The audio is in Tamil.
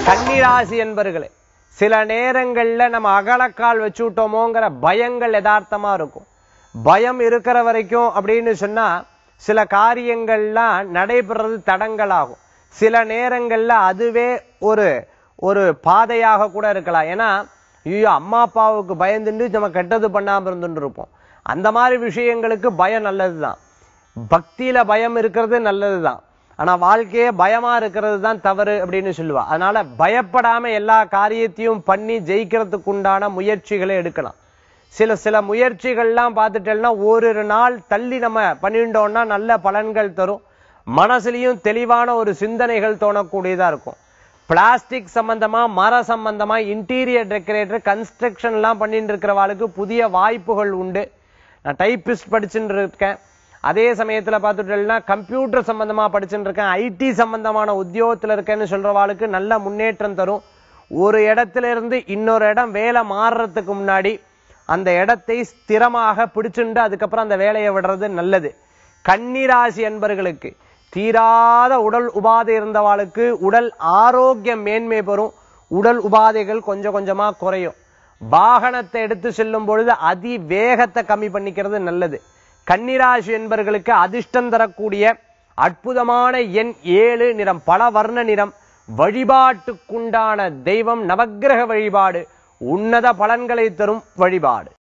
கன்னிராசி என்பர்களே சில நேரங்கள்ல நம்ம அகலக்கால் வச்சு விட்டோமோங்கிற பயங்கள் யதார்த்தமா இருக்கும் பயம் இருக்கிற வரைக்கும் அப்படின்னு சொன்னா சில காரியங்கள்லாம் நடைபெறது தடங்களாகும் சில நேரங்கள்ல அதுவே ஒரு ஒரு பாதையாக கூட இருக்கலாம் ஏன்னா ஐயோ அம்மா அப்பாவுக்கு பயந்துட்டு நம்ம கெட்டது பண்ணாம இருந்துட்டு இருப்போம் அந்த மாதிரி விஷயங்களுக்கு பயம் நல்லதுதான் பக்தியில பயம் இருக்கிறது நல்லதுதான் ஆனா வாழ்க்கையே பயமா இருக்கிறது தான் தவறு அப்படின்னு சொல்லுவா அதனால பயப்படாம எல்லா காரியத்தையும் பண்ணி ஜெயிக்கிறதுக்கு உண்டான முயற்சிகளை எடுக்கலாம் சில சில முயற்சிகள்லாம் பார்த்துட்டேன்னா ஓரிரு நாள் தள்ளி நம்ம பண்ணிட்டோம்னா நல்ல பலன்கள் தரும் மனசுலயும் தெளிவான ஒரு சிந்தனைகள் தோணக்கூடியதா இருக்கும் பிளாஸ்டிக் சம்பந்தமா மர சம்பந்தமா இன்டீரியர் டெக்கரேட்டர் கன்ஸ்ட்ரக்ஷன் எல்லாம் பண்ணிட்டு இருக்கிறவாளுக்கு புதிய வாய்ப்புகள் உண்டு நான் டைப்பிஸ்ட் படிச்சுட்டு இருக்கேன் அதே சமயத்துல பார்த்துட்டேன்னா கம்ப்யூட்டர் சம்பந்தமா படிச்சுட்டு இருக்கேன் ஐடி சம்பந்தமான உத்தியோகத்துல இருக்கேன்னு சொல்றவாளுக்கு நல்ல முன்னேற்றம் தரும் ஒரு இடத்துல இருந்து இன்னொரு இடம் வேலை மாறுறதுக்கு முன்னாடி அந்த இடத்தை ஸ்திரமாக பிடிச்சுண்டு அதுக்கப்புறம் அந்த வேலையை விடுறது நல்லது கன்னிராசி என்பர்களுக்கு தீராத உடல் உபாதை இருந்தவாளுக்கு உடல் ஆரோக்கியம் மேன்மை பெறும் உடல் உபாதைகள் கொஞ்சம் கொஞ்சமா குறையும் வாகனத்தை எடுத்து செல்லும் பொழுது அதி வேகத்தை கம்மி பண்ணிக்கிறது நல்லது கன்னிராசி என்பர்களுக்கு அதிர்ஷ்டம் தரக்கூடிய அற்புதமான எண் ஏழு நிறம் பல வர்ண நிறம் வழிபாட்டுக்குண்டான தெய்வம் நவக்கிரக வழிபாடு உன்னத பலன்களை தரும் வழிபாடு